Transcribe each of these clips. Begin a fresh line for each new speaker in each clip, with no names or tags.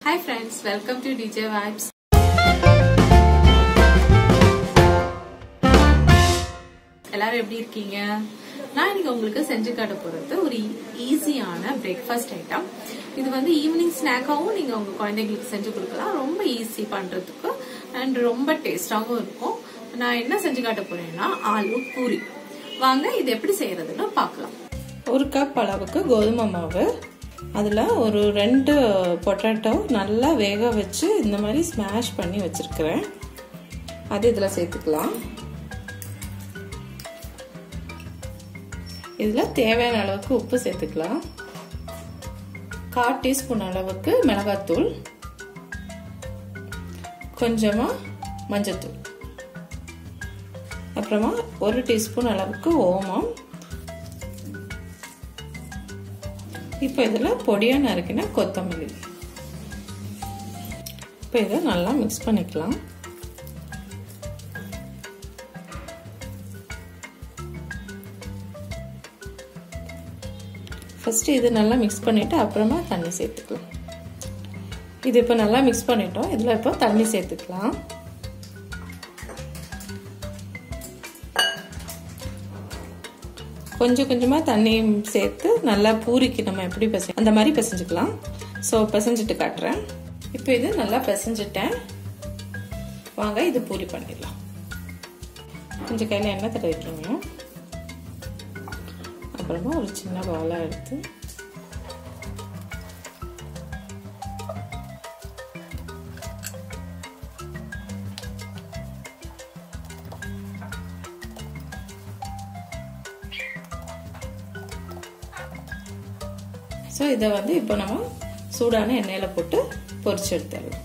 hi friends welcome to DJ vibes எல்லாரும் எப்படி இருக்கீங்க நான் இன்னைக்கு உங்களுக்கு செஞ்சு காட்ட போறது ஒரு ஈஸியான பிரேக்ஃபாஸ்ட் ஐட்டம் இது வந்து ஈவினிங் ஸ்நாக்காவும் நீங்க உங்க குழந்தைங்களுக்கு செஞ்சு கொடுக்கலாம் ரொம்ப ஈஸி பண்றதுக்கு அண்ட் ரொம்ப டேஸ்டாகவும் இருக்கும் நான் என்ன செஞ்சு காட்ட போறேன்னா ஆலு பூரி வாங்க இது எப்படி செய்யறதுன்னு பார்க்கலாம்
ஒரு கப் அளவுக்கு கோதுமை மாவு அதில் ஒரு ரெண்டு பொட்டேட்டோ நல்லா வேக வச்சு இந்த மாதிரி ஸ்மாஷ் பண்ணி வச்சுருக்கிறேன் அது இதில் சேர்த்துக்கலாம் இதில் தேவையான அளவுக்கு உப்பு சேர்த்துக்கலாம் கால் டீஸ்பூன் அளவுக்கு மிளகாத்தூள் கொஞ்சமாக மஞ்சத்தூள் அப்புறமா ஒரு டீஸ்பூன் அளவுக்கு ஓமம் இப்போ இதில் பொடியாக நறுக்கின கொத்தமல்லி இப்போ இதை நல்லா மிக்ஸ் பண்ணிக்கலாம் ஃபஸ்ட்டு இது நல்லா மிக்ஸ் பண்ணிவிட்டு அப்புறமா தண்ணி சேர்த்துக்கலாம் இது இப்போ நல்லா மிக்ஸ் பண்ணிட்டோம் இதில் இப்போ தண்ணி சேர்த்துக்கலாம் கொஞ்சம் கொஞ்சமாக தண்ணி சேர்த்து நல்லா பூரிக்கு நம்ம எப்படி பிசை அந்த மாதிரி பிசைஞ்சுக்கலாம் ஸோ பிசைஞ்சிட்டு காட்டுறேன் இப்போ இது நல்லா பிசைஞ்சிட்டேன் வாங்க இது பூரி பண்ணிடலாம் கொஞ்சம் கையில் எண்ணெய் தடவிக்கோங்க அப்புறமா ஒரு சின்ன பாலாக எடுத்து ஸோ இதை வந்து இப்போ நம்ம சூடான எண்ணெயில் போட்டு பொரிச்சு எடுத்துடலாம்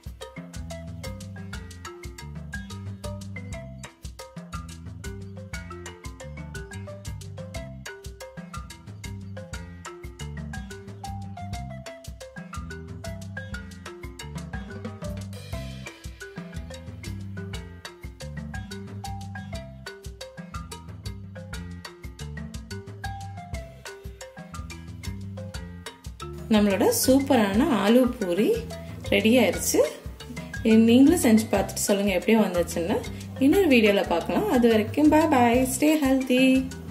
நம்மளோட சூப்பரான ஆலு பூரி ரெடி ஆயிடுச்சு நீங்களும் செஞ்சு பார்த்துட்டு சொல்லுங்கள் எப்படியும் வந்துச்சுன்னு இன்னொரு வீடியோவில் பார்க்கலாம் அது வரைக்கும் பாய் பாய் ஸ்டே ஹெல்தி